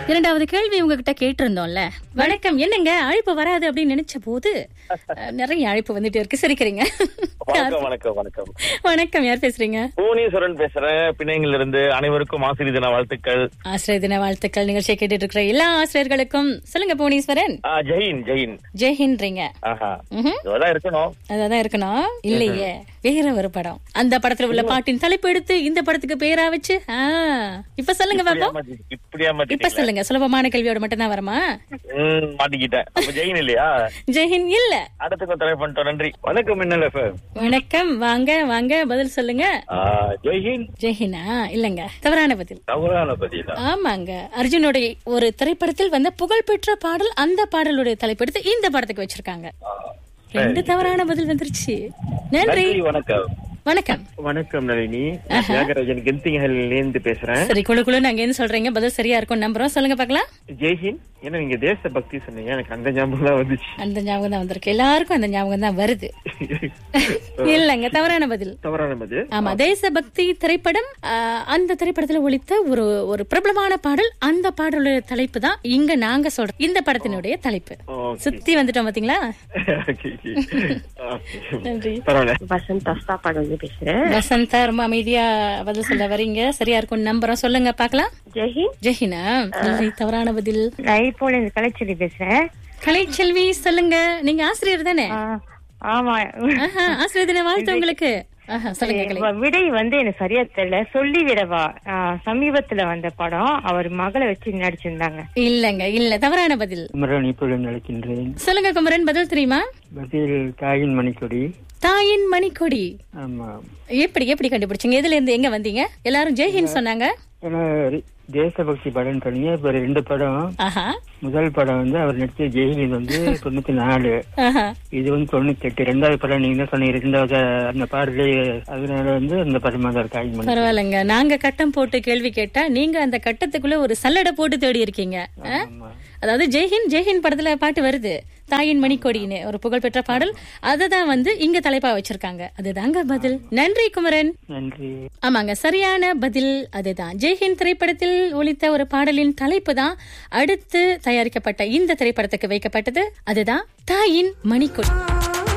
இரண்டாவது கேள்வி உங்ககிட்ட கேட்டிருந்தோம்ல வணக்கம் என்னங்க அழைப்பு வராது அப்படின்னு நினைச்ச போது அஹ், நிறைய அழைப்பு வந்துட்டு இருக்கு சிரிக்கிறீங்க வணக்கம் வணக்கம் வணக்கம் வணக்கம் யார் பேசுறீங்க புவனேஸ்வரன் பேசுறேன் பிணையங்கள்ல இருந்து அனைவருக்கும் ஆசிரியர் தின வாழ்த்துக்கள் ஆசிரியர் தின வாழ்த்துக்கள் நிகழ்ச்சியை கேட்டுட்டு இருக்கிற எல்லா ஆசிரியர்களுக்கும் சொல்லுங்க புவனேஸ்வரன் ஆ, ஜெயின் ஜெயின் ஜெய்ஹின்றீங்க ஆஹா ம்ஹும். இதெல்லாம் இருக்கணும் அதான் இருக்கணும் இல்லையே வேற ஒரு படம் அந்த படத்துல உள்ள பாட்டின் தலைப்பு எடுத்து இந்த படத்துக்கு பேரா வச்சு ஆ, இப்ப சொல்லுங்க பாப்போம் ஏமாத்தி- இப்படியா இப்ப மாட்டிக்கிட்டேன் சொல்லுங்க சுலபமான கேள்வியோட மட்டும் தான் வருமா ம், மாட்டிக்கிட்டேன் அப்ப ஜெயின் இல்லையா ஜெய்ஹிந்த் இல்ல அடுத்துக்கும் தலை பண்ணிட்டோம் நன்றி வணக்கம் மின்னல் எஃப்எம் வணக்கம் வாங்க வாங்க பதில் சொல்லுங்க ஜெயின் ஜெய்ஹினா இல்லங்க தவறான பதில் தவறான பதிலா ஆமாங்க அர்ஜுனுடைய ஒரு திரைப்படத்தில் வந்த புகழ்பெற்ற பாடல் அந்த பாடலுடைய தலைப்பெடுத்து இந்த படத்துக்கு வச்சிருக்காங்க ரெண்டு தவறான பதில் வந்துருச்சு நன்றி வணக்கம் வணக்கம் வணக்கம் நளினி தியாகராஜன் கெந்திங்கல்ல இருந்து பேசுறேன் சரி குழு குழு நாங்க என்ன சொல்றீங்க பதில் சரியா இருக்கும் நம்புறோம் சொல்லுங்க பார்க்கலாம் ஜெய்ஹிந்த் ஏன்னா நீங்க தேச பக்தி சொன்னீங்க எனக்கு அந்த ஞாபகம் தான் வந்துச்சு அந்த ஞாபகம் தான் வந்திருக்கு எல்லாருக்கும் அந்த ஞாபகம் தான் வருது இல்லங்க தவறான பதில் தவறான பதில் ஆமா தேசபக்தி திரைப்படம் ஆஹ், அந்த திரைப்படத்துல ஒலித்த ஒரு ஒரு பிரபலமான பாடல் அந்த பாடலுடைய தலைப்பு தான் இங்க நாங்க சொல்றோம் இந்த படத்தினுடைய தலைப்பு Okay. சுத்தி வந்துட்டோம் பாத்தீங்களா Okay, okay. Okay. நன்றி பரவாயில்ல வசந்த் அஸ்தாபாடு வந்து பேசுறேன் வசந்தா ரொம்ப அமைதியா பதில் சொல்ல வரீங்க சரியா இருக்கும் நம்புறோம் சொல்லுங்க பாக்கலாம் ஜெய்ஹிந்த் ஜெஹினா இல்லை தவறான பதில் நான் இப்போ இந்த கலைச்செல்வி பேசுறேன் கலைச்செல்வி சொல்லுங்க நீங்க ஆசிரியர் தானே ஆ, ஆமா ஆஹா, ஆசிரியர் தின வாழ்த்து உங்களுக்கு ஆஹா, சொல்லுங்க கலை வ- விடை வந்து எனக்கு சரியா தெரியல சொல்லி விடவா ஆ, சமீபத்துல வந்த படம் அவர் மகளை வச்சு நடிச்சிருந்தாங்க இல்லங்க இல்ல தவறான பதில் குமரன் இப்பொழுது நடக்கின்றேன் சொல்லுங்க குமரன் பதில் தெரியுமா பதில் தாயின் மணிக்கொடி தாயின் மணிக்கொடி ஆமா எப்படி எப்படி கண்டுபிடிச்சீங்க எதுல இருந்து எங்க வந்தீங்க எல்லாரும் ஜெய்ஹிந்த் சொன்னாங்க ஏன்னா ரி- தேசபக்தி படம் பண்ணீங்க இப்ப ரெண்டு படம் ஆஹா முதல் படம் வந்து அவர் நடிச்ச ஜெயிலின் வந்து தொண்ணூத்தி நாலு ஆஹா இது வந்து தொண்ணூத்தி எட்டு ரெண்டாவது படம் நீங்க தான் சொன்னீங்க ரெண்டாவது அந்த பாடலே அதனால வந்து அந்த படமா தான் தாயின் மணி பரவாயில்லைங்க நாங்க கட்டம் போட்டு கேள்வி கேட்டா நீங்க அந்த கட்டத்துக்குள்ள ஒரு சல்லடை போட்டு தேடி இருக்கீங்க ஆ? ஆமா. அதாவது ஜெய்ஹிந்த் ஜெய்ஹிந்த் படத்துல பாட்டு வருது தாயின் மணிக்கொடின்னு ஒரு புகழ்பெற்ற பாடல் அததான் வந்து இங்க தலைப்பா வச்சிருக்காங்க அதுதாங்க பதில் நன்றி குமரன் நன்றி ஆமாங்க சரியான பதில் அதுதான் ஜெய்ஹிந்த் திரைப்படத்தில் ஒலித்த ஒரு பாடலின் தலைப்பு தான் அடுத்து தயாரிக்கப்பட்ட இந்த திரைப்படத்துக்கு வைக்கப்பட்டது அதுதான் தாயின் மணிக்கொடி